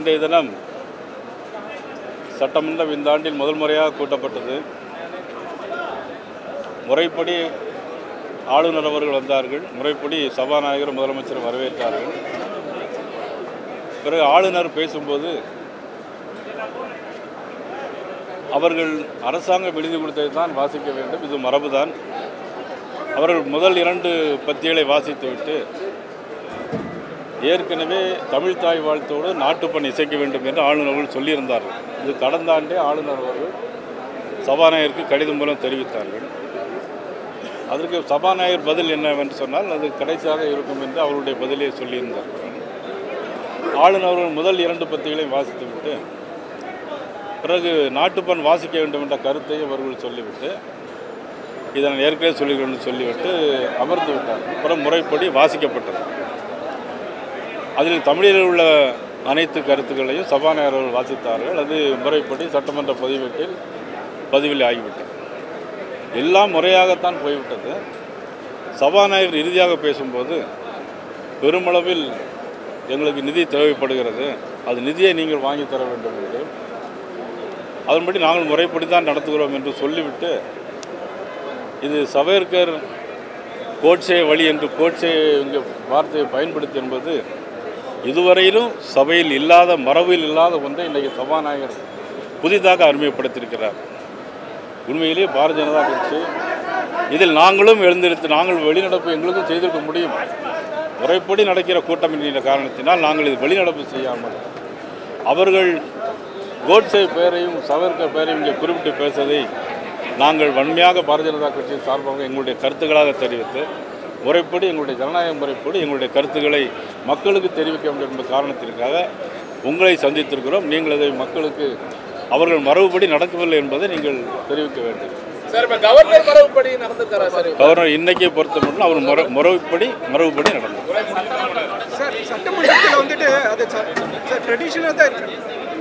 இன்றைய தினம் சட்டமன்றம் இந்த ஆண்டில் முதல் முறையாக கூட்டப்பட்டது முறைப்படி ஆளுநர் அவர்கள் வந்தார்கள் முறைப்படி சபாநாயகர் முதலமைச்சர் வரவேற்றார்கள் பிறகு ஆளுநர் பேசும்போது அவர்கள் அரசாங்கம் எழுதி கொடுத்ததை தான் வாசிக்க வேண்டும் இது மரபுதான் அவர்கள் முதல் இரண்டு பத்திகளை வாசித்துவிட்டு ஏற்கனவே தமிழ் தாய் வாழ்த்தோடு நாட்டுப்பண் இசைக்க வேண்டும் என்று ஆளுநர் அவர்கள் சொல்லியிருந்தார்கள் இது கடந்த ஆண்டே ஆளுநர் அவர்கள் சபாநாயகருக்கு கடிதம் மூலம் தெரிவித்தார்கள் அதற்கு சபாநாயகர் பதில் என்னவென்று சொன்னால் அது கடைசியாக இருக்கும் என்று அவருடைய பதிலை சொல்லியிருந்தார்கள் ஆளுநர் அவர்கள் முதல் இரண்டு பத்திகளையும் வாசித்துவிட்டு பிறகு நாட்டுப்பண் வாசிக்க வேண்டும் என்ற கருத்தை அவர்கள் சொல்லிவிட்டு இதை நான் ஏற்கனவே சொல்லிக்கிறேன் சொல்லிவிட்டு அமர்ந்து விட்டார் அப்புறம் முறைப்படி வாசிக்கப்பட்டது அதில் தமிழில் உள்ள அனைத்து கருத்துக்களையும் சபாநாயகர் அவர்கள் வாசித்தார்கள் அது முறைப்படி சட்டமன்ற பதிவேட்டில் பதிவில் ஆகிவிட்டது எல்லாம் முறையாகத்தான் போய்விட்டது சபாநாயகர் இறுதியாக பேசும்போது பெருமளவில் எங்களுக்கு நிதி தேவைப்படுகிறது அது நிதியை நீங்கள் வாங்கி தர வேண்டும் என்று அதன்படி நாங்கள் முறைப்படி தான் நடத்துகிறோம் என்று சொல்லிவிட்டு இது சவேர்கர் கோட்சே வழி என்று கோட்சே இங்கே வார்த்தையை பயன்படுத்தி என்பது இதுவரையிலும் சபையில் இல்லாத மரபில் இல்லாத ஒன்றை இன்றைக்கு சபாநாயகர் புதிதாக அறிமுகப்படுத்தியிருக்கிறார் உண்மையிலேயே பாரதிய ஜனதா கட்சி இதில் நாங்களும் எழுந்திருத்து நாங்கள் வெளிநடப்பு எங்களுக்கும் செய்திருக்க முடியும் முறைப்படி நடக்கிற கூட்டம் என்கிற காரணத்தினால் நாங்கள் இது வெளிநடப்பு செய்யாமல் அவர்கள் கோட்சே பெயரையும் சவர்கர் பெயரையும் இங்கே குறிப்பிட்டு பேசுவதை நாங்கள் வன்மையாக பாரதிய ஜனதா கட்சியின் சார்பாக எங்களுடைய கருத்துக்களாக தெரிவித்து முறைப்படி எங்களுடைய ஜனநாயக முறைப்படி எங்களுடைய கருத்துக்களை மக்களுக்கு தெரிவிக்க வேண்டும் என்ற காரணத்திற்காக உங்களை சந்தித்திருக்கிறோம் நீங்கள் அதை மக்களுக்கு அவர்கள் மரபுப்படி நடக்கவில்லை என்பதை நீங்கள் தெரிவிக்க வேண்டும் சார் இப்ப கவர்னர் மரபுப்படி நடந்திருக்காரா சார் கவர்னர் இன்னைக்கே பொறுத்த மட்டும் அவர் முறை முறைப்படி மரபுப்படி நடந்தது சார் சட்டமன்றத்தில் வந்துட்டு அது சார் ட்ரெடிஷனாக தான் இருக்கு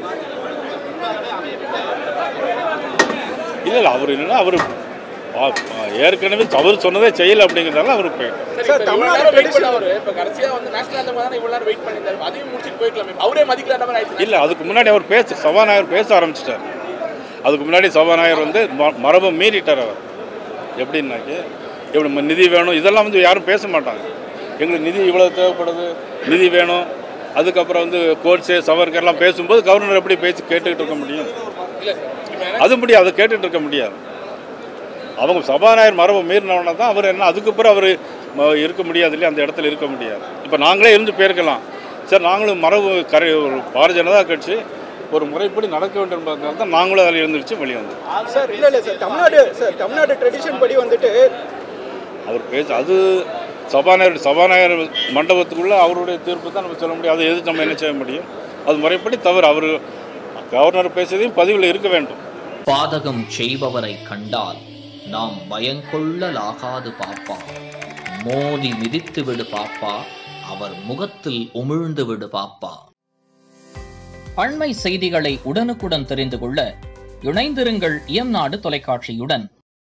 இல்லை இல்லை அவர் என்னன்னா அவர் ஏற்கனவே அவர் சொன்னதே செய்யலை அப்படிங்கிறதால அவர் பே- சார், தமிழ்நாடு வெயிட் tradition- பண்ண அவரு இப்ப கடைசியா வந்து நேஷனல் anthem தானே இவ்வளவு நேரம் வெயிட் பண்ணிருந்தாரு அதையும் முடிச்சிட்டு போய்க்கலாமே அவரே மதிக்கலாத மாதிரி ஆயிடுச்சு இல்லை அதுக்கு முன்னாடி அவர் பேச சபாநாயகர் பேச ஆரம்பிச்சிட்டார் அதுக்கு முன்னாடி சபாநாயகர் வந்து ம- மரபை மீறிட்டார் அவர் எப்படின்னாக்கி இப்படி ம- நிதி வேணும் இதெல்லாம் வந்து யாரும் பேச மாட்டாங்க எங்களுக்கு நிதி இவ்வளோ தேவைப்படுது நிதி வேணும் அதுக்கப்புறம் வந்து கோட்ஸே சவர்கர்லாம் பேசும்போது கவர்னர் எப்படி பேசி கேட்டுக்கிட்டு இருக்க முடியும் இல்ல சார் இப்ப அது முடியாது அதை கேட்டுட்டு இருக்க முடியாது அவங்க சபாநாயகர் மரபை மீறினவன தான் அவர் என்ன அதுக்கு பிறகு அவர் இருக்க முடியாது இல்லையா அந்த இடத்துல இருக்க முடியாது இப்போ நாங்களே இருந்து போயிருக்கலாம் சார் நாங்களும் மரபு கரை ஒரு பாரதிய ஜனதா கட்சி ஒரு முறைப்படி நடக்க வேண்டும் என்பதனால தான் நாங்களும் அதில் இருந்துருச்சு வெளியே வந்தோம் சார் இல்லை இல்லை sir Tamil Nadu sir Tamil Nadu tradition படி வந்துட்டு அவர் பேச அது சபாநாயகர் சபாநாயகர் மண்டபத்துக்குள்ளே அவருடைய தீர்ப்பு தான் நம்ம சொல்ல முடியும் அதை எது நம்ம என்ன செய்ய முடியும் அது முறைப்படி தவறு அவர் கவர்னர் பேசுறதையும் பதிவில் இருக்க வேண்டும் பாதகம் செய்பவரை கண்டால் நாம் பயங்கொள்ளலாகாது பாப்பா மோதி மிதித்து விடு பாப்பா அவர் முகத்தில் உமிழ்ந்து விடு பாப்பா அண்மை செய்திகளை உடனுக்குடன் தெரிந்து கொள்ள இணைந்திருங்கள் இயம்நாடு தொலைக்காட்சியுடன்